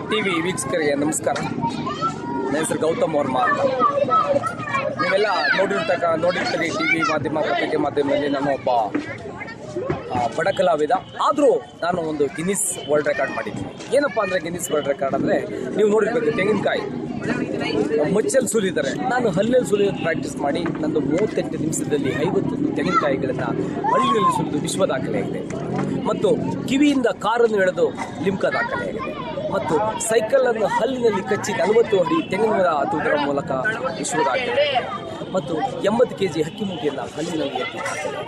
T V ವೀಕ್ಷಕರಿಗೆ ನಮಸ್ಕಾರ ನನ್ನ ಹೆಸರು ಗೌತಮ್ ವರ್ಮಾ ಅಂತ ನೀವೆಲ್ಲ ನೋಡಿರ್ತಕ್ಕ ನೋಡಿರ್ತೀರಿ ಟಿ ವಿ ಮಾಧ್ಯಮ ಪತ್ರಿಕೆ ಮಾಧ್ಯಮದಲ್ಲಿ ನಾನು ಒಬ್ಬ ಆ, ಬಡ ಕಲಾವಿದ ಆದರೂ ನಾನು ಒಂದು ಗಿನ್ನಿಸ್ ವರ್ಲ್ಡ್ ರೆಕಾರ್ಡ್ ಮಾಡಿದ್ದೀನಿ ಏನಪ್ಪ ಅಂದರೆ ಗಿನ್ನಿಸ್ ವರ್ಲ್ಡ್ ರೆಕಾರ್ಡ್ ಅಂದರೆ ನೀವು ನೋಡಿರ್ಬೇಕು ತೆಂಗಿನಕಾಯಿ ಮಚ್ಚಲ್ಲಿ ಸುಲಿತಾರೆ ನಾನು ಹಲ್ಲಲ್ಲಿ ಸುಲಿಯೋದು ಪ್ರಾಕ್ಟೀಸ್ ಮಾಡಿ ನಂದು ಮೂವತ್ತೆಂಟು ನಿಮಿಷದಲ್ಲಿ ಐವತ್ತೊಂದು ತೆಂಗಿನಕಾಯಿಗಳನ್ನು ಹಳ್ಳಿಯಲ್ಲಿ ಸುಲಿದು ವಿಶ್ವ ದಾಖಲೆಯಾಗಿದೆ ಮತ್ತು ಕಿವಿಯಿಂದ ಕಾರನ್ನು ಎಳೆದು ಲಿಮ್ಕಾ ದಾಖಲೆಯಾಗಿದೆ ಮತ್ತು ಸೈಕಲನ್ನು ಹಲ್ಲಿನಲ್ಲಿ ಕಚ್ಚಿ ನಲವತ್ತು ಅಡಿ ತೆಂಗಿನ ಮರ ಹತ್ತುವುದರ ಮೂಲಕ ವಿಶ್ವ ದಾಖಲೆ ಮತ್ತು ಎಂಬತ್ತು ಕೆ ಜಿ ಹಕ್ಕಿ ಮುಗಿಯನ್ನು ಹಲ್ಲಿನಲ್ಲಿ ಎತ್ತಿ ದಾಖಲೆ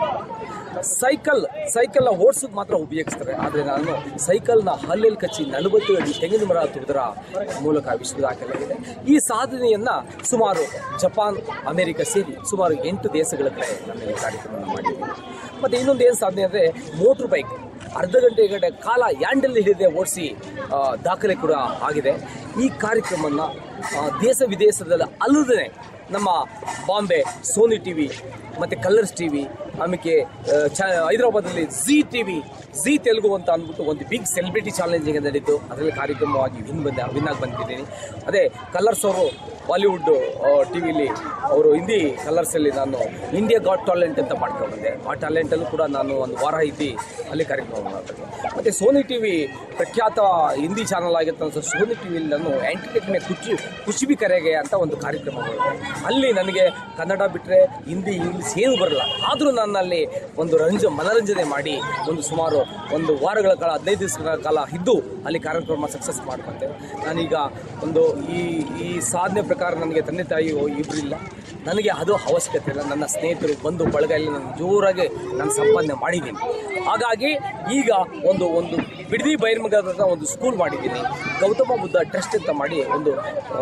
ಸೈಕಲ್ ಸೈಕಲ್ ಓಡಿಸೋದು ಮಾತ್ರ ಉಪಯೋಗಿಸ್ತಾರೆ ಆದರೆ ನಾನು ಸೈಕಲ್ನ ಹಲ್ಲಲ್ಲಿ ಕಚ್ಚಿ ನಲವತ್ತು ಅಡಿ ತೆಂಗಿನ ಮರ ಹತ್ತುವುದರ ಮೂಲಕ ವಿಶ್ವ ದಾಖಲಾಗಿದೆ ಈ ಸಾಧನೆಯನ್ನ ಸುಮಾರು ಜಪಾನ್ ಅಮೆರಿಕ ಸೇರಿ ಸುಮಾರು ಎಂಟು ದೇಶಗಳ ಕಡೆ ನಾನು ಈ ಕಾರ್ಯಕ್ರಮವನ್ನು ಮಾಡಿದ್ದೀನಿ ಮತ್ತೆ ಇನ್ನೊಂದು ಏನು ಸಾಧನೆ ಅಂದರೆ ಮೋಟ್ರ್ ಬೈಕ್ ಅರ್ಧ ಗಂಟೆ ಗಂಟೆ ಕಾಲ ಯಾಂಡಲ್ಲಿ ಹಿಡಿದೇ ಓಡಿಸಿ ದಾಖಲೆ ಕೂಡ ಆಗಿದೆ ಈ ಕಾರ್ಯಕ್ರಮವನ್ನು ದೇಶ ವಿದೇಶದಲ್ಲಿ ಅಲ್ಲದೇ ನಮ್ಮ ಬಾಂಬೆ ಸೋನಿ ಟಿ ವಿ ಮತ್ತು ಕಲರ್ಸ್ ಟಿ ವಿ ಆಮೇಲೆ ಚ ಹೈದರಾಬಾದಲ್ಲಿ ಝೀ ಟಿ ವಿ ಝೀ ತೆಲುಗು ಅಂತ ಅಂದ್ಬಿಟ್ಟು ಒಂದು ಬಿಗ್ ಸೆಲೆಬ್ರಿಟಿ ಚಾಲೆಂಜಿಂಗ್ ನಡೀತು ಅದರಲ್ಲಿ ಕಾರ್ಯಕ್ರಮವಾಗಿ ವಿನ್ ಬಂದ ವಿನ್ ಆಗಿ ಬಂದಿದ್ದೀನಿ ಅದೇ ಕಲರ್ಸ್ ಅವರು ಬಾಲಿವುಡ್ ಟಿ ವಿಲಿ ಅವರು ಹಿಂದಿ ಕಲರ್ಸಲ್ಲಿ ನಾನು ಇಂಡಿಯಾ ಗಾಟ್ ಟ್ಯಾಲೆಂಟ್ ಅಂತ ಮಾಡ್ಕೊಂಡು ಬಂದೆ ಆ ಟ್ಯಾಲೆಂಟಲ್ಲೂ ಕೂಡ ನಾನು ಒಂದು ವಾರ ಇದ್ದು ಅಲ್ಲಿ ಕಾರ್ಯಕ್ರಮ ಮಾಡಿದೆ ಮತ್ತು ಸೋನಿ ಟಿ ವಿ ಪ್ರಖ್ಯಾತ ಹಿಂದಿ ಚಾನಲ್ ಆಗಿತ್ತು ಸೋನಿ ಟಿ ವಿಲಿ ನಾನು ಎಂಟರ್ಟೈನ್ಮೆಂಟ್ ಖುಷಿ ಖುಷಿ ಕರೆಗೆ ಅಂತ ಒಂದು ಕಾರ್ಯಕ್ರಮ ಮಾಡಿದೆ ಅಲ್ಲಿ ನನಗೆ ಕನ್ನಡ ಬಿಟ್ಟರೆ ಹಿಂದಿ ಇಂಗ್ಲೀಷ್ ಏನು ಬರಲ್ಲ ಆದರೂ ನಾನು ಅಲ್ಲಿ ಒಂದು ರಂಜ ಮನರಂಜನೆ ಮಾಡಿ ಒಂದು ಸುಮಾರು ಒಂದು ವಾರಗಳ ಕಾಲ ಹದಿನೈದು ದಿವಸಗಳ ಕಾಲ ಇದ್ದು ಅಲ್ಲಿ ಕಾರ್ಯಕ್ರಮ ಸಕ್ಸಸ್ ಮಾಡ್ಕೊಂತೆ ನಾನೀಗ ಒಂದು ಈ ಈ ಸಾಧನೆ ಪ್ರಕಾರ ನನಗೆ ತಂದೆ ತಾಯಿ ಇಬ್ಬರಿಲ್ಲ ನನಗೆ ಅದು ಅವಶ್ಯಕತೆ ಇಲ್ಲ ನನ್ನ ಸ್ನೇಹಿತರು ಬಂಧು ಬಳಗ ಎಲ್ಲ ನಾನು ಜೋರಾಗಿ ನಾನು ಸಂಪಾದನೆ ಮಾಡಿದ್ದೀನಿ ಹಾಗಾಗಿ ಈಗ ಒಂದು ಒಂದು ಬಿಡದಿ ಬೈರ್ಮಗದ ಒಂದು ಸ್ಕೂಲ್ ಮಾಡಿದ್ದೀನಿ ಗೌತಮ ಬುದ್ಧ ಟ್ರಸ್ಟ್ ಅಂತ ಮಾಡಿ ಒಂದು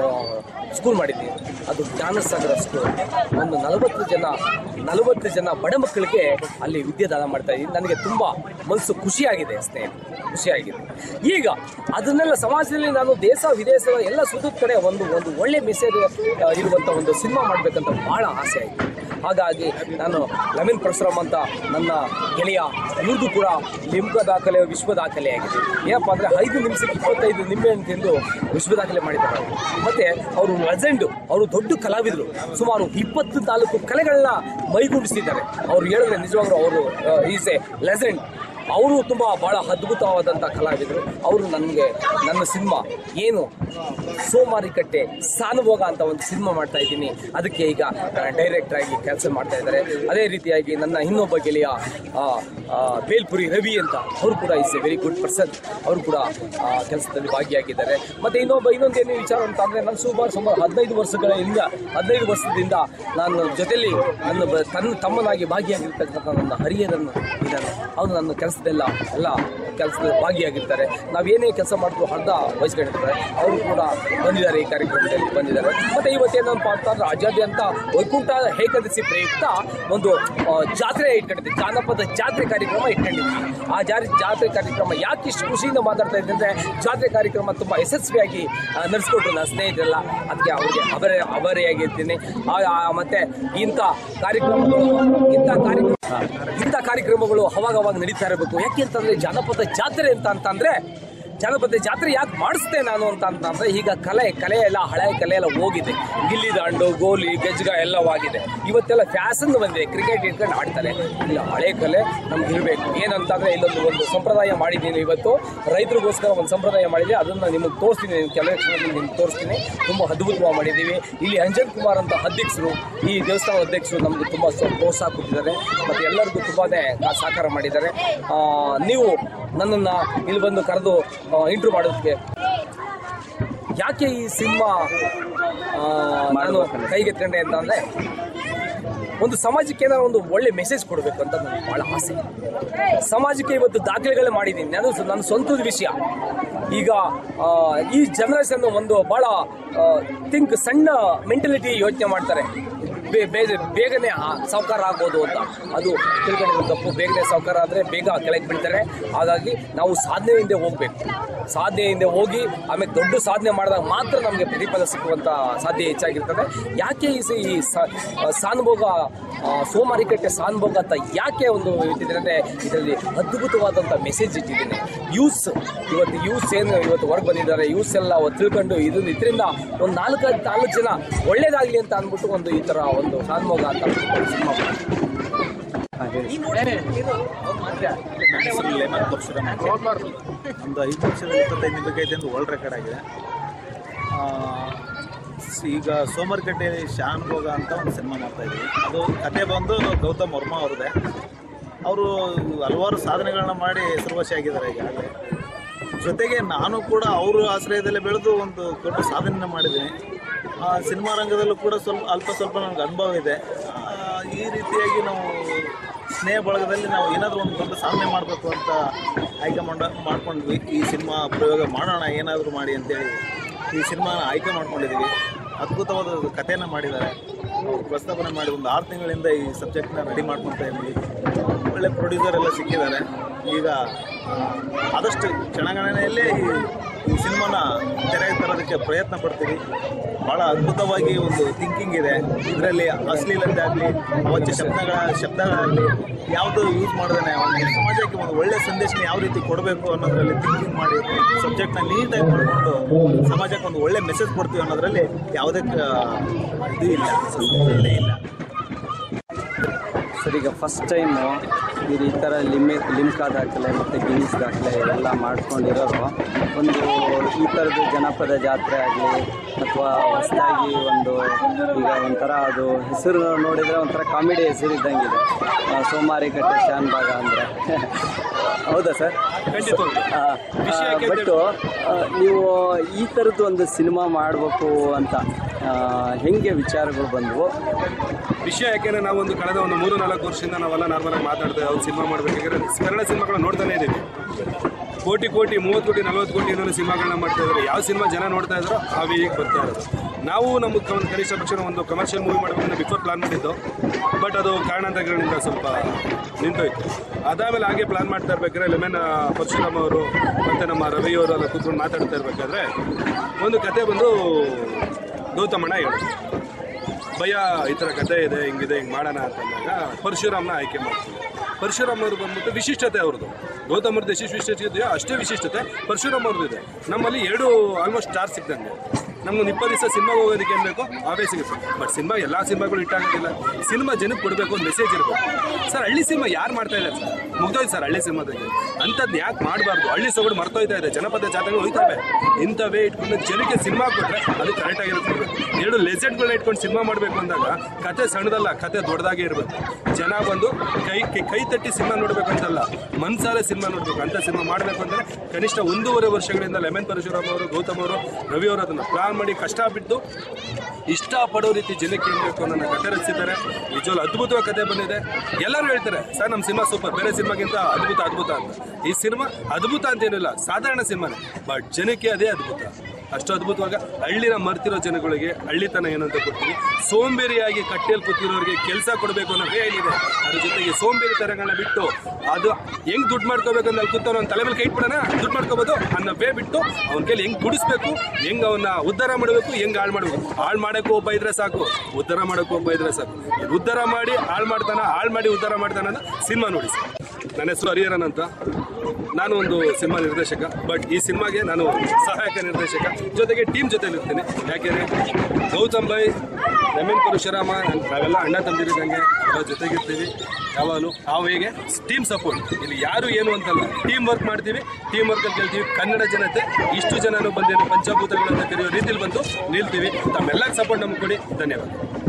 ಸ್ಕೂಲ್ ಮಾಡಿದ್ದೀನಿ ಅದು ಜ್ಞಾನಸಾಗರ ಸ್ಕೂಲ್ ಒಂದು ನಲವತ್ತು ಜನ ನಲವತ್ತು ಜನ ಬಡ ಮಕ್ಕಳಿಗೆ ಅಲ್ಲಿ ವಿದ್ಯಾದಾನ ಮಾಡ್ತಾ ಇದ್ದೀನಿ ನನಗೆ ತುಂಬ ಮನಸ್ಸು ಖುಷಿಯಾಗಿದೆ ಸ್ನೇಹಿತರೆ ಖುಷಿಯಾಗಿದೆ ಈಗ ಅದನ್ನೆಲ್ಲ ಸಮಾಜದಲ್ಲಿ ನಾನು ದೇಶ ವಿದೇಶದ ಎಲ್ಲ ಸುತ್ತದ ಕಡೆ ಒಂದು ಒಂದು ಒಳ್ಳೆ ಮೆಸೇಜ್ ಇರುವಂಥ ಒಂದು ಸಿನಿಮಾ ಮಾಡಬೇಕಂತ ಭಾಳ ಆಸೆ ಆಯಿತು ಹಾಗಾಗಿ ನಾನು ಲಮಿನ್ ಪರಶುರಾಮ್ ಅಂತ ನನ್ನ ಗೆಳೆಯ ಇವ್ರದ್ದು ಕೂಡ ಲಿಮ್ಕ ದಾಖಲೆ ವಿಶ್ವ ದಾಖಲೆ ಆಗಿದೆ ಏನಪ್ಪ ಅಂದರೆ ಐದು ನಿಮಿಷಕ್ಕೆ ಇಪ್ಪತ್ತೈದು ನಿಂಬೆ ತಿಂದು ವಿಶ್ವ ದಾಖಲೆ ಮಾಡಿದ್ದಾರೆ ಮತ್ತೆ ಅವರು ಲೆಜೆಂಡು ಅವರು ದೊಡ್ಡ ಕಲಾವಿದರು ಸುಮಾರು ಇಪ್ಪತ್ತು ನಾಲ್ಕು ಕಲೆಗಳನ್ನ ಮೈಗೂಡಿಸಿದ್ದಾರೆ ಅವ್ರು ಹೇಳಿದ್ರೆ ನಿಜವಾಗ್ಲೂ ಅವರು ಈಸ್ ಎ ಲೆಜೆಂಡ್ ಅವರು ತುಂಬ ಭಾಳ ಅದ್ಭುತವಾದಂಥ ಕಲಾವಿದರು ಅವರು ನನಗೆ ನನ್ನ ಸಿನಿಮಾ ಏನು ಸೋಮಾರಿಕಟ್ಟೆ ಸಾನುಭೋಗ ಅಂತ ಒಂದು ಸಿನಿಮಾ ಮಾಡ್ತಾ ಇದ್ದೀನಿ ಅದಕ್ಕೆ ಈಗ ಡೈರೆಕ್ಟರ್ ಆಗಿ ಕೆಲಸ ಮಾಡ್ತಾ ಇದ್ದಾರೆ ಅದೇ ರೀತಿಯಾಗಿ ನನ್ನ ಇನ್ನೊಬ್ಬ ಗೆಳೆಯ ಆ, ಆ, ಬೇಲ್ಪುರಿ ರವಿ ಅಂತ ಅವರು ಕೂಡ is a very good person ಅವರು ಕೂಡ ಕೆಲಸದಲ್ಲಿ ಭಾಗಿಯಾಗಿದ್ದಾರೆ ಮತ್ತೆ ಇನ್ನೊಬ್ಬ ಇನ್ನೊಂದು ಏನು ವಿಚಾರ ಅಂತ ಅಂದರೆ ನಾನು ಸುಮಾರು ಸುಮಾರು ಹದಿನೈದು ವರ್ಷಗಳ ಹಿಂದ ಹದಿನೈದು ವರ್ಷದಿಂದ ನಾನು ಜೊತೆಲಿ ನನ್ನ ಬ- ತನ್ನ ತಮ್ಮನಾಗಿ ಭಾಗಿಯಾಗಿರ್ತಕ್ಕಂಥ ನನ್ನ ಹರಿಯರನ್ನು ಇದ್ದಾನೆ ಅವನು ನನ್ನ ಕೆಲಸದೆಲ್ಲ ಎಲ್ಲ ಕೆಲಸದಲ್ಲಿ ಭಾಗಿಯಾಗಿರ್ತಾರೆ ನಾವೇನೇ ಕೆಲಸ ಮಾಡಿದ್ರು ಅರ್ಧ ವಹಿಸ್ಕೊಂಡಿರ್ತಾರೆ ಅವರು ಕೂಡ ಬಂದಿದ್ದಾರೆ ಈ ಕಾರ್ಯಕ್ರಮದಲ್ಲಿ ಬಂದಿದ್ದಾರೆ ಮತ್ತೆ ಇವತ್ತೇನಪ್ಪ ಅಂತಂದ್ರೆ ರಾಜ್ಯಾದ್ಯಂತ ವೈಕುಂಠ ಏಕಾದಶಿ ಪ್ರಯುಕ್ತ ಒಂದು ಆ, ಜಾತ್ರೆ ಇಟ್ಕೊಂಡಿದ್ದೆ ಜಾನಪದ ಜಾತ್ರೆ ಕಾರ್ಯಕ್ರಮ ಇಟ್ಕೊಂಡಿದ್ವಿ ಆ ಜಾರಿ ಜಾತ್ರೆ ಕಾರ್ಯಕ್ರಮ ಯಾಕೆ ಇಷ್ಟು ಖುಷಿಯಿಂದ ಮಾತಾಡ್ತಾ ಇದ್ದೆ ಅಂದರೆ ಜಾತ್ರೆ ಕಾರ್ಯಕ್ರಮ ತುಂಬ ಯಶಸ್ವಿಯಾಗಿ ಆ, ನಡೆಸ್ಕೊಟ್ರು ನನ್ನ ಸ್ನೇಹಿತರೆಲ್ಲ ಅದಕ್ಕೆ ಅವರಿಗೆ ಅವರೇ ಅವರೆಯಾಗಿರ್ತೀನಿ ಆ- ಆ- ಮತ್ತೆ ಇಂಥ ಕಾರ್ಯಕ್ರಮಗಳು ಇಂಥ ಕಾರ್ಯಕ್ರಮ ಇಂಥ ಕಾರ್ಯಕ್ರಮಗಳು ಅವಾಗ ಅವಾಗ ನಡೀತಾ ಇರಬೇಕು ಯಾಕೆ ಅಂತಂದ್ರೆ ಜಾನಪದ ಜಾತ್ರೆ ಅಂತ ಅಂತಂದ್ರೆ ಜಾನಪದ ಜಾತ್ರೆ ಯಾಕೆ ಮಾಡಿಸ್ದೆ ನಾನು ಅಂತ ಅಂತಂದ್ರೆ ಈಗ ಕಲೆ ಕಲೆ ಎಲ್ಲ ಹಳೆ ಕಲೆ ಎಲ್ಲ ಹೋಗಿದೆ ಗಿಲ್ಲಿ ದಾಂಡು ಗೋಲಿ ಗಜ್ಗ ಎಲ್ಲವಾಗಿದೆ ಇವತ್ತೆಲ್ಲ ಫ್ಯಾಷನ್ ಬಂದಿದೆ ಕ್ರಿಕೆಟ್ ಇಟ್ಕೊಂಡು ಆಡ್ತಾರೆ ಇಲ್ಲ ಹಳೆ ಕಲೆ ನಮ್ಗೆ ಇರಬೇಕು ಏನಂತಂದ್ರೆ ಇಲ್ಲೊಂದು ಒಂದು ಸಂಪ್ರದಾಯ ಮಾಡಿದ್ದೀನಿ ಇವತ್ತು ರೈತರಿಗೋಸ್ಕರ ಒಂದು ಸಂಪ್ರದಾಯ ಮಾಡಿದೆ ಅದನ್ನ ನಿಮಗೆ ತೋರಿಸ್ತೀನಿ ಕೆಲವೇ ಕ್ಷಣದಲ್ಲಿ ನಿಮ್ಗೆ ತೋರಿಸ್ತೀನಿ ತುಂಬ ಅದ್ಭುತವಾಗಿ ಮಾಡಿದ್ದೀವಿ ಇಲ್ಲಿ ಅಂಜನ್ ಕುಮಾರ್ ಅಂತ ಅಧ್ಯಕ್ಷರು ಈ ದೇವಸ್ಥಾನದ ಅಧ್ಯಕ್ಷರು ನಮಗೆ ತುಂಬ ಸ- ಪ್ರೋತ್ಸಾಹ ಕೊಟ್ಟಿದ್ದಾರೆ ಮತ್ತು ಎಲ್ಲರಿಗೂ ತುಂಬಾನೇ ಸಹಕಾರ ಮಾಡಿದ್ದಾರೆ ಆ, ನೀವು ನನ್ನನ್ನು ಇಲ್ಲಿ ಬಂದು ಕರೆದು ಇಂಟ್ರೂ ಮಾಡೋದಕ್ಕೆ ಯಾಕೆ ಈ ಸಿನಿಮಾ ನಾನು ಕೈಗೆತ್ಕೊಂಡೆ ಅಂತ ಅಂದರೆ ಒಂದು ಸಮಾಜಕ್ಕೆ ಏನಾದ್ರು ಒಂದು ಒಳ್ಳೆ ಮೆಸೇಜ್ ಕೊಡಬೇಕು ಅಂತ ನನಗೆ ಭಾಳ ಆಸೆ ಸಮಾಜಕ್ಕೆ ಇವತ್ತು ದಾಖಲೆಗಳು ಮಾಡಿದ್ದೀನಿ ನಾನು ಸ- ನನ್ನ ಸ್ವಂತದ ವಿಷಯ ಈಗ ಆ, ಈ ಜನರೇಷನ್ ಒಂದು ಭಾಳ ಥಿಂಕ್ ಸಣ್ಣ ಮೆಂಟಲಿಟಿ ಯೋಚನೆ ಮಾಡ್ತಾರೆ ಬೇ- ಬೇ- ಬೇಗನೆ ಆ- ಸಾವ್ಕಾರ ಆಗ್ಬೋದು ಅಂತ ಅದು ತಿಳ್ಕೊಂಡಿರೋ ತಪ್ಪು ಬೇಗನೆ ಸಾವ್ಕಾರ ಆದರೆ ಬೇಗ ಕೆಳಗೆ ಬೀಳ್ತಾರೆ ಹಾಗಾಗಿ ನಾವು ಸಾಧನೆಯಿಂದ ಹೋಗ್ಬೇಕು ಸಾಧನೆಯಿಂದ ಹೋಗಿ ಆಮೇಲೆ ದೊಡ್ಡ ಸಾಧನೆ ಮಾಡಿದಾಗ ಮಾತ್ರ ನಮಗೆ ಪ್ರತಿಫಲ ಸಿಕ್ಕುವಂಥ ಸಾಧ್ಯ ಹೆಚ್ಚಾಗಿರ್ತದೆ ಯಾಕೆ ಈ ಸ- ಈ ಸ- ಸಾನುಭೋಗ ಆ, ಸೋಮಾರಿಕಟ್ಟೆ ಸಾನುಭೋಗ ಅಂತ ಯಾಕೆ ಒಂದು ಇಟ್ಟಿದ್ದಾರೆ ಅಂದರೆ ಇದರಲ್ಲಿ ಅದ್ಭುತವಾದಂಥ ಮೆಸೇಜ್ ಇಟ್ಟಿದ್ದೀನಿ ಯೂಸ್ ಇವತ್ತು ಯೂಸ್ ಏನು ಇವತ್ತು ಹೊರಗೆ ಬಂದಿದ್ದಾರೆ ಯೂಸ್ ಎಲ್ಲ ಅವತ್ತು ತಿಳ್ಕೊಂಡು ಇದನ್ನ ಇದರಿಂದ ಒಂದು ನಾಲ್ಕೈದು ನಾಲ್ಕು ಜನ ಒಳ್ಳೇದಾಗಲಿ ಅಂತ ಅಂದ್ಬಿಟ್ಟು ಒಂದು ಈ ಥರ ಒಂದು ಶಾನ್ಮೋಗ ಅಂತ ಸಿನಿಮಾ ಹೆಸರು ಲೇಮನ್ ಪರಶುರಾಮ್ ಅಂತ. ಒಂದು ಐದು ನಿಮಿಷದಲ್ಲಿ ಇಪ್ಪತ್ತೈದು ನಿಮಿಷಕ್ಕೆ ಎಂದು ವರ್ಲ್ಡ್ ರೆಕಾರ್ಡ್ ಆಗಿದೆ ಆ, ಸ್- ಈಗ ಸೋಮರ್ಕಟ್ಟೆ ಶಾನ್ ಭೋಗ ಅಂತ ಒಂದು ಸಿನಿಮಾ ಮಾಡ್ತಾ ಇದ್ದೀವಿ ಅದು ಕತೆ ಬಂದು ಗೌತಮ್ ವರ್ಮಾ ಅವ್ರದ್ದೇ ಅವರು ಹಲವಾರು ಸಾಧನೆಗಳನ್ನ ಮಾಡಿ ಹೆಸರುವಾಸಿಯಾಗಿದ್ದಾರೆ ಈಗಾಗಲೇ ಜೊತೆಗೆ ನಾನು ಕೂಡ ಅವರು ಆಶ್ರಯದಲ್ಲೇ ಬೆಳೆದು ಒಂದು ದೊಡ್ಡ ಸಾಧನೆನ ಮಾಡಿದ್ದೀನಿ ಆ, ಸಿನಿಮಾ ರಂಗದಲ್ಲೂ ಕೂಡ ಸ್ವಲ್ಪ ಅಲ್ಪ ಸ್ವಲ್ಪ ನನಗೆ ಅನುಭವ ಇದೆ ಆ, ಈ ರೀತಿಯಾಗಿ ನಾವು ಸ್ನೇಹ ಬಳಗದಲ್ಲಿ ನಾವು ಏನಾದರೂ ಒಂದು ದೊಡ್ಡ ಸಾಧನೆ ಮಾಡಬೇಕು ಅಂತ ಆಯ್ಕೆ ಮಾಡ ಮಾಡ್ಕೊಂಡ್ವಿ ಈ ಸಿನಿಮಾ ಪ್ರಯೋಗ ಮಾಡೋಣ ಏನಾದರೂ ಮಾಡಿ ಅಂತೇಳಿ ಈ ಸಿನಿಮಾನ ಆಯ್ಕೆ ಮಾಡ್ಕೊಂಡಿದ್ದೀವಿ ಅದ್ಭುತವಾದ ಕಥೆನ ಮಾಡಿದ್ದಾರೆ ಅವ್ರು ಪ್ರಸ್ತಾವನೆ ಮಾಡಿ ಒಂದು ಆರು ತಿಂಗಳಿಂದ ಈ ಸಬ್ಜೆಕ್ಟ್ನ ರೆಡಿ ಮಾಡ್ಕೊತಾ ಇದ್ದೀವಿ ಒಳ್ಳೆ ಪ್ರೊಡ್ಯೂಸರ್ ಎಲ್ಲ ಸಿಕ್ಕಿದ್ದಾರೆ ಈಗ ಆ, ಆದಷ್ಟು ಕ್ಷಣಗಣನೆಯಲ್ಲೇ ಈ ಈ ಸಿನಿಮಾನ ತೆರೆಗೆ ತರೋದಕ್ಕೆ ಪ್ರಯತ್ನ ಪಡ್ತೀವಿ ಭಾಳ ಅದ್ಭುತವಾಗಿ ಒಂದು ಥಿಂಕಿಂಗ್ ಇದೆ ಇದರಲ್ಲಿ ಅಶ್ಲೀಲತೆ ಆಗಲಿ ಅವಚ್ಚ ಶಬ್ದಗಳ ಶಬ್ದಗಳಾಗಲಿ ಯಾವುದು ಯೂಸ್ ಮಾಡದೇ ಒಂದು ಸಮಾಜಕ್ಕೆ ಒಂದು ಒಳ್ಳೆ ಸಂದೇಶನ ಯಾವ ರೀತಿ ಕೊಡಬೇಕು ಅನ್ನೋದರಲ್ಲಿ ಥಿಂಕಿಂಗ್ ಮಾಡಿ ಸಬ್ಜೆಕ್ಟ್ನ ನೀಟಾಗಿ ಮಾಡಿಕೊಂಡು ಸಮಾಜಕ್ಕೆ ಒಂದು ಒಳ್ಳೆ ಮೆಸೇಜ್ ಕೊಡ್ತೀವಿ ಅನ್ನೋದರಲ್ಲಿ ಯಾವುದೇ ಕ- ಇದು ಇಲ್ಲ ಸಂದೇಶ ಇಲ್ಲ ಸರ್ ಈಗ ಫಸ್ಟ್ ಟೈಮು ಇದು ಈ ಥರ ಲಿಮಿ ಲಿಮ್ಕಾ ದಾಖಲೆ ಮತ್ತು ಗಿನ್ನಿಸ್ ದಾಖಲೆ ಇವೆಲ್ಲ ಮಾಡ್ಕೊಂಡಿರೋರು ಒಂದು ಈ ಥರದ್ದು ಜನಪದ ಜಾತ್ರೆ ಆಗಲಿ ಅಥವಾ ಹೊಸದಾಗಿ ಒಂದು ಈಗ ಒಂಥರ ಅದು ಹೆಸರು ನೋಡಿದರೆ ಒಂಥರ ಕಾಮಿಡಿ ಹೆಸರು ಇದ್ದಂಗಿದೆ ಆ, ಸೋಮಾರಿ ಕಟ್ಟೆ ಶಾನ್ ಭಾಗ ಅಂದರೆ ಹೌದಾ ಸರ್ ಬಟ್ ನೀವು ಈ ಥರದ್ದು ಒಂದು ಸಿನಿಮಾ ಮಾಡಬೇಕು ಅಂತ ಆ, ಹೆಂಗೆ ವಿಚಾರಗಳು ಬಂದವು ವಿಷಯ ಯಾಕೆಂದ್ರೆ ನಾವೊಂದು ಕಳೆದ ಒಂದು ಮೂರು ನಾಲ್ಕು ವರ್ಷದಿಂದ ನಾವೆಲ್ಲ ನಾರ್ಮಲ್ ಆಗಿ ಮಾತಾಡ್ತಾ ಅವ್ರು ಸಿನಿಮಾ ಮಾಡ್ಬೇಕಾದ್ರೆ ಕನ್ನಡ ಸಿನಿಮಾಗಳನ್ನ ನೋಡ್ತಾನೆ ಇದ್ದೀವಿ ಕೋಟಿ ಕೋಟಿ ಮೂವತ್ತು ಕೋಟಿ ನಲ್ವತ್ತು ಕೋಟಿ ಇನ್ನೊಂದು ಸಿನಿಮಾಗಳನ್ನ ಮಾಡ್ತಾ ಇದ್ದಾರೆ ಯಾವ ಸಿನಿಮಾ ಜನ ನೋಡ್ತಾ ಇದ್ದಾರೋ ಆ ವೇಗ ಬರ್ತಾ ಇರೋದು ನಾವು ನಮ್ಮ ಕ- ಒಂದು ಕನಿಷ್ಠ ಪಕ್ಷ ಒಂದು ಕಮರ್ಷಿಯಲ್ ಮೂವಿ ಮಾಡಬೇಕಂತ ಬಿಫೋರ್ ಪ್ಲಾನ್ ಮಾಡಿದ್ದು ಬಟ್ ಅದು ಕಾರಣಾಂತರಗಳಿಂದ ಸ್ವಲ್ಪ ನಿಂತೋಯ್ತು ಅದಾದಮೇಲೆ ಹಾಗೆ ಪ್ಲಾನ್ ಮಾಡ್ತಾ ಇರ್ಬೇಕಾದ್ರೆ ಲೆಮನ್ ಪರಶುರಾಮ್ ಅವರು ಮತ್ತು ನಮ್ಮ ರವಿ ಅವರು ಎಲ್ಲ ಕೂತ್ಕೊಂಡು ಮಾತಾಡ್ತಾ ಇರ್ಬೇಕಾದ್ರೆ ಒಂದು ಕತೆ ಬಂದು ಗೌತಮಣ್ಣ ಹೇಳಿದ್ರು ಭಯ ಈ ಥರ ಕಥೆ ಇದೆ ಹಿಂಗಿದೆ ಹಿಂಗೆ ಮಾಡೋಣ ಅಂತಂದಾಗ ಪರಶುರಾಮ್ನ ಆಯ್ಕೆ ಮಾಡ್ತೀವಿ ಪರಶುರಾಮ್ ಅವರು ಬಂದ್ಬಿಟ್ಟು ವಿಶಿಷ್ಟತೆ ಅವ್ರದ್ದು ಗೌತಮ್ ಅವ್ರದ್ದು ಎಷ್ಟು ವಿಶಿಷ್ಟತೆ ಇದೆಯೋ ಅಷ್ಟೇ ವಿಶಿಷ್ಟತೆ ಪರಶುರಾಮ್ ಅವ್ರದ್ದು ಇದೆ ನಮ್ಮಲ್ಲಿ ಎರಡು ಆಲ್ಮೋಸ್ಟ್ ಸ್ಟಾರ್ ಸಿಕ್ದಂಗೆ ನಮ್ಗೊಂದು ಇಪ್ಪತ್ತು ದಿವಸ ಸಿನಿಮಾಗೆ ಹೋಗೋದಕ್ಕೆ ಏನು ಬೇಕೋ ಅವೇ ಸಿಗುತ್ತೆ ಬಟ್ ಸಿನಿಮಾ ಎಲ್ಲ ಸಿನಿಮಾಗಳು ಇಟ್ಟಾಗೋದಿಲ್ಲ ಸಿನಿಮಾ ಜನಕ್ಕೆ ಕೊಡಬೇಕು ಒಂದು ಮೆಸೇಜ್ ಇರಬೇಕು ಸರ್ ಹಳ್ಳಿ ಸಿನಿಮಾ ಯಾರು ಮಾಡ್ತಾ ಇದ್ದಾರೆ ಸರ್ ಮುಗ್ದೋಯ್ತು ಸರ್ ಹಳ್ಳಿ ಸಿನಿಮಾದಲ್ಲಿ ಅಂಥದ್ದು ಯಾಕೆ ಮಾಡಬಾರ್ದು ಹಳ್ಳಿ ಸೊಗಡು ಮರ್ತೋಯ್ತಾ ಇದೆ ಜನಪದ ಜಾತ್ರೆಗಳು ಹೋಯ್ತವೆ ಇಂಥವೇ ಇಟ್ಕೊಂಡು ಜನಕ್ಕೆ ಸಿನಿಮಾ ಕೊಟ್ಟರೆ ಅದು ಕರೆಕ್ಟ್ ಆಗಿರುತ್ತೆ ಎರಡು ಲೆಜೆಂಡ್ಗಳನ್ನ ಇಟ್ಕೊಂಡು ಸಿನಿಮಾ ಮಾಡಬೇಕು ಅಂದಾಗ ಕತೆ ಸಣ್ಣದಲ್ಲ ಕತೆ ದೊಡ್ಡದಾಗೇ ಇರಬೇಕು ಜನ ಬಂದು ಕೈ ಕೈ ಕೈ ತಟ್ಟಿ ಸಿನಿಮಾ ನೋಡಬೇಕು ಅಂತಲ್ಲ ಮನ್ಸಾಲೆ ಸಿನಿಮಾ ನೋಡಬೇಕು ಅಂತ ಸಿನಿಮಾ ಮಾಡಬೇಕು ಅಂದರೆ ಕನಿಷ್ಠ ಒಂದೂವರೆ ವರ್ಷಗಳಿಂದ ಲೆಮನ್ ಪರಶುರಾಮ್ ಅವರು ಗೌತಮ್ ಅವರು ರವಿ ಅವರು ಅದನ್ನು ಪ್ಲಾನ್ ಮಾಡಿ ಕಷ್ಟ ಬಿಟ್ಟು ಇಷ್ಟಪಡೋ ರೀತಿ ಜನಕ್ಕೆ ಏನ್ ಬೇಕು ಅನ್ನೋ ಕತೆ ರಚಿಸಿದ್ದಾರೆ ನಿಜವಾಗ್ಲೂ ಅದ್ಭುತವಾಗಿ ಕತೆ ಬಂದಿದೆ ಎಲ್ಲರೂ ಹೇಳ್ತಾರೆ ಸರ್ ನಮ್ಮ ಸಿನಿಮಾ ಸೂಪರ್ ಬೇರೆ ಸಿನಿಮಾಗಿಂತ ಅದ್ಭುತ ಅದ್ಭುತ ಅಂತ ಈ ಸಿನಿಮಾ ಅದ್ಭುತ ಅಂತೇನಿಲ್ಲ ಸಾಧಾರಣ ಸಿನಿಮಾನೇ ಬಟ್ ಜನಕ್ಕೆ ಅದೇ ಅದ್ಭುತ ಅಷ್ಟು ಅದ್ಭುತವಾಗಿ ಹಳ್ಳಿನ ಮರ್ತಿರೋ ಜನಗಳಿಗೆ ಹಳ್ಳಿತನ ಏನು ಅಂತ ಕೊಡ್ತೀವಿ ಸೋಂಬೇರಿಯಾಗಿ ಕಟ್ಟೆಯಲ್ಲಿ ಕೂತಿರೋರಿಗೆ ಕೆಲಸ ಕೊಡಬೇಕು ಅನ್ನೋ ವೇ ಏನಿದೆ ಅದ್ರ ಜೊತೆಗೆ ಸೋಂಬೇರಿ ತರಗಳನ್ನ ಬಿಟ್ಟು ಅದು ಹೆಂಗ್ ದುಡ್ಡು ಮಾಡ್ಕೋಬೇಕು ಅಂತ ಅಲ್ಲಿ ಕೂತವ್ನು ಅವ್ನ ತಲೆ ಮೇಲೆ ಕೈ ಇಟ್ಬಿಡೋಣ ದುಡ್ಡು ಮಾಡ್ಕೋಬೋದು ಅನ್ನೋ ವೇ ಬಿಟ್ಟು ಅವ್ನ ಕೈಲಿ ಹೆಂಗ್ ದುಡಿಸ್ಬೇಕು ಹೆಂಗ್ ಅವನ್ನ ಉದ್ಧಾರ ಮಾಡಬೇಕು ಹೆಂಗ್ ಹಾಳು ಮಾಡಬೇಕು ಹಾಳು ಮಾಡಕ್ಕೂ ಒಬ್ಬ ಇದ್ರೆ ಸಾಕು ಉದ್ಧಾರ ಮಾಡಕ್ಕೂ ಒಬ್ಬ ಇದ್ರೆ ಸಾಕು ಇದು ಉದ್ಧಾರ ಮಾಡಿ ಹಾಳು ಮಾಡ್ತಾನ ಹಾಳು ಮಾಡಿ ಉದ್ಧಾರ ಮಾಡ್ತಾನ ಅಂತ ಸಿನಿಮಾ ನೋಡಿ ಸರ್ ನನ್ನ ಹೆಸರು ಹರಿಹರನ್ ಅಂತ ನಾನು ಒಂದು ಸಿನಿಮಾ ನಿರ್ದೇಶಕ ಬಟ್ ಈ ಸಿನಿಮಾಗೆ ನಾನು ಸಹಾಯಕ ನಿರ್ದೇಶಕ ಜೊತೆಗೆ ಟೀಮ್ ಜೊತೆಲಿ ಇರ್ತೀನಿ ಯಾಕೆಂದರೆ ಗೌತಮ್ ಬೈ ರಮೀನ್ ಪರಶುರಾಮ ನಾವೆಲ್ಲ ಅಣ್ಣ ತಂದಿರಿದಂಗೆ ನಾವು ಜೊತೆಗಿರ್ತೀವಿ ಯಾವಾಗಲೂ ಆ ವೇಗೆ ಟೀಮ್ ಸಪೋರ್ಟ್ ಇಲ್ಲಿ ಯಾರು ಏನು ಅಂತಲ್ಲ ಟೀಮ್ ವರ್ಕ್ ಮಾಡ್ತೀವಿ ಟೀಮ್ ವರ್ಕಲ್ಲಿ ಗೆಲ್ತೀವಿ ಕನ್ನಡ ಜನತೆ ಇಷ್ಟು ಜನನು ಬಂದೇನು ಪಂಚಭೂತಗಳಂತ ಕರೆಯೋ ರೀತಿಲಿ ಬಂದು ನಿಲ್ತೀವಿ ತಮ್ಮೆಲ್ಲ ಸಪೋರ್ಟ್ ನಮ್ಗೆ ಕೊಡಿ ಧನ್ಯವಾದ